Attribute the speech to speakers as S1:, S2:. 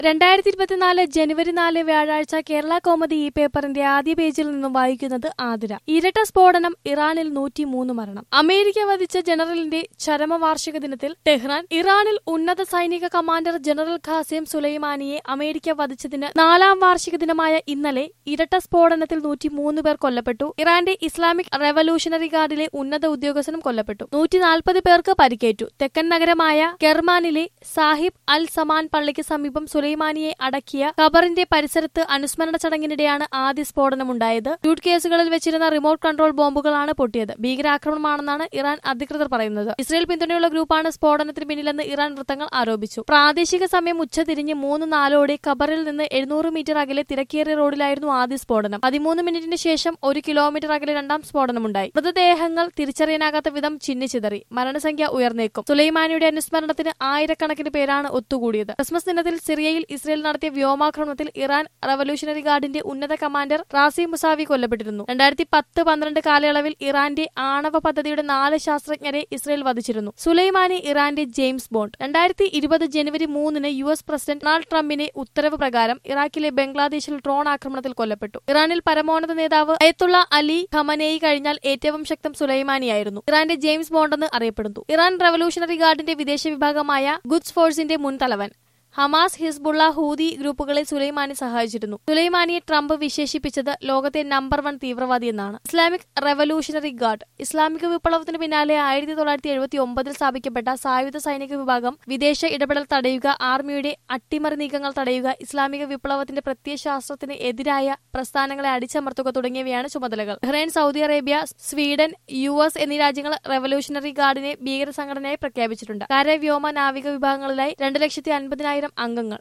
S1: രണ്ടായിരത്തി ഇരുപത്തിനാല് ജനുവരി നാല് വ്യാഴാഴ്ച കേരള കോമഡി ഈ പേപ്പറിന്റെ ആദ്യ പേജിൽ നിന്നും വായിക്കുന്നത് ആതിര ഇരട്ട സ്ഫോടനം ഇറാനിൽ നൂറ്റിമൂന്ന് മരണം അമേരിക്ക വധിച്ച ജനറലിന്റെ ചരമവാർഷിക ദിനത്തിൽ ടെഹ്റാൻ ഇറാനിൽ ഉന്നത സൈനിക കമാൻഡർ ജനറൽ ഖാസിം സുലൈമാനിയെ അമേരിക്ക വധിച്ചതിന് നാലാം വാർഷിക ദിനമായ ഇന്നലെ ഇരട്ട സ്ഫോടനത്തിൽ നൂറ്റിമൂന്ന് പേർ കൊല്ലപ്പെട്ടു ഇറാന്റെ ഇസ്ലാമിക് റെവല്യൂഷണറി ഗാർഡിലെ ഉന്നത ഉദ്യോഗസ്ഥനും കൊല്ലപ്പെട്ടു നൂറ്റിനാൽപ്പത് പേർക്ക് പരിക്കേറ്റു തെക്കൻ നഗരമായ കെർമാനിലെ സാഹിബ് അൽ സമാൻ പള്ളിക്ക് സമീപം സുലൈമാനിയെ അടക്കിയ ഖബറിന്റെ പരിസരത്ത് അനുസ്മരണ ചടങ്ങിനിടെയാണ് ആദ്യ സ്ഫോടനമുണ്ടായത് സ്യൂട്ട് കേസുകളിൽ വെച്ചിരുന്ന റിമോട്ട് കൺട്രോൾ ബോംബുകളാണ് പൊട്ടിയത് ഭീകരാക്രമണമാണെന്നാണ് ഇറാൻ അധികൃതർ പറയുന്നത് ഇസ്രയേൽ പിന്തുണയുള്ള ഗ്രൂപ്പാണ് സ്ഫോടനത്തിന് പിന്നിലെന്ന് ഇറാൻ വൃത്തങ്ങൾ ആരോപിച്ചു പ്രാദേശിക സമയം ഉച്ചതിരിഞ്ഞ് മൂന്ന് നാലോടെ ഖബറിൽ നിന്ന് എഴുന്നൂറ് മീറ്റർ അകലെ തിരക്കേറിയ റോഡിലായിരുന്നു ആദ്യ സ്ഫോടനം പതിമൂന്ന് മിനിറ്റിന് ശേഷം ഒരു കിലോമീറ്റർ അകലെ രണ്ടാം സ്ഫോടനമുണ്ടായി മൃതദേഹങ്ങൾ തിരിച്ചറിയാനാകാത്ത വിധം ചിന്നിച്ചിതറി മരണസംഖ്യ ഉയർന്നേക്കും സുലൈമാനിയുടെ അനുസ്മരണത്തിന് ആയിരക്കണക്കിന് പേരാണ് ഒത്തുകൂടിയത് ക്രിസ്മസ് ദിനത്തിൽ സിറിയയിൽ ഇസ്രയേൽ നടത്തിയ വ്യോമാക്രമണത്തിൽ ഇറാൻ റവല്യൂഷണറി ഗാർഡിന്റെ ഉന്നത കമാൻഡർ റാസി മുസാവി കൊല്ലപ്പെട്ടിരുന്നു രണ്ടായിരത്തി പത്ത് പന്ത്രണ്ട് കാലയളവിൽ ഇറാന്റെ ആണവ പദ്ധതിയുടെ നാല് ശാസ്ത്രജ്ഞരെ ഇസ്രയേൽ വധിച്ചിരുന്നു സുലൈമാനി ഇറാന്റെ ജെയിംസ് ബോണ്ട് രണ്ടായിരത്തി ഇരുപത് ജനുവരി മൂന്നിന് യു എസ് പ്രസിഡന്റ് ഡൊണാൾഡ് ട്രംപിന്റെ ഉത്തരവ് പ്രകാരം ഇറാഖിലെ ബംഗ്ലാദേശിൽ ഡ്രോൺ ആക്രമണത്തിൽ കൊല്ലപ്പെട്ടു ഇറാനിൽ പരമോന്നത നേതാവ് അയത്തുള്ള അലി ഖമനേയി കഴിഞ്ഞാൽ ഏറ്റവും ശക്തം സുലൈമാനിയായിരുന്നു ഇറാന്റെ ജെയിംസ് ബോണ്ടെന്ന് അറിയപ്പെടുന്നു ഇറാൻ റവല്യൂഷണറി ഗാർഡിന്റെ വിദേശ വിഭാഗമായ ഗുഡ്സ് ഫോഴ്സിന്റെ മുൻ തലവൻ ഹമാസ് ഹിസ്ബുള്ള ഹൂതി ഗ്രൂപ്പുകളെ സുലൈമാനി സഹായിച്ചിരുന്നു സുലൈമാനിയെ ട്രംപ് വിശേഷിപ്പിച്ചത് ലോകത്തെ നമ്പർ വൺ തീവ്രവാദി എന്നാണ് ഇസ്ലാമിക് റവല്യൂഷണറി ഗാർഡ് ഇസ്ലാമിക വിപ്ലവത്തിന് പിന്നാലെ ആയിരത്തി തൊള്ളായിരത്തി എഴുപത്തി ഒമ്പതിൽ സ്ഥാപിക്കപ്പെട്ട സായുധ സൈനിക വിഭാഗം വിദേശ ഇടപെടൽ തടയുക ആർമിയുടെ അട്ടിമറി നീക്കങ്ങൾ തടയുക ഇസ്ലാമിക വിപ്ലവത്തിന്റെ പ്രത്യയശാസ്ത്രത്തിന് എതിരായ പ്രസ്ഥാനങ്ങളെ അടിച്ചമർത്തുക തുടങ്ങിയവയാണ് ചുമതലകൾ Bahrain Saudi Arabia Sweden U S എന്നീ രാജ്യങ്ങൾ റവല്യൂഷണറി ഗാർഡിനെ ഭീകര സംഘടനയായി പ്രഖ്യാപിച്ചിട്ടുണ്ട് കര വ്യോമ നാവിക വിഭാഗങ്ങളിലായി രണ്ട് ലക്ഷത്തി അൻപതിനായിരം അംഗങ്ങൾ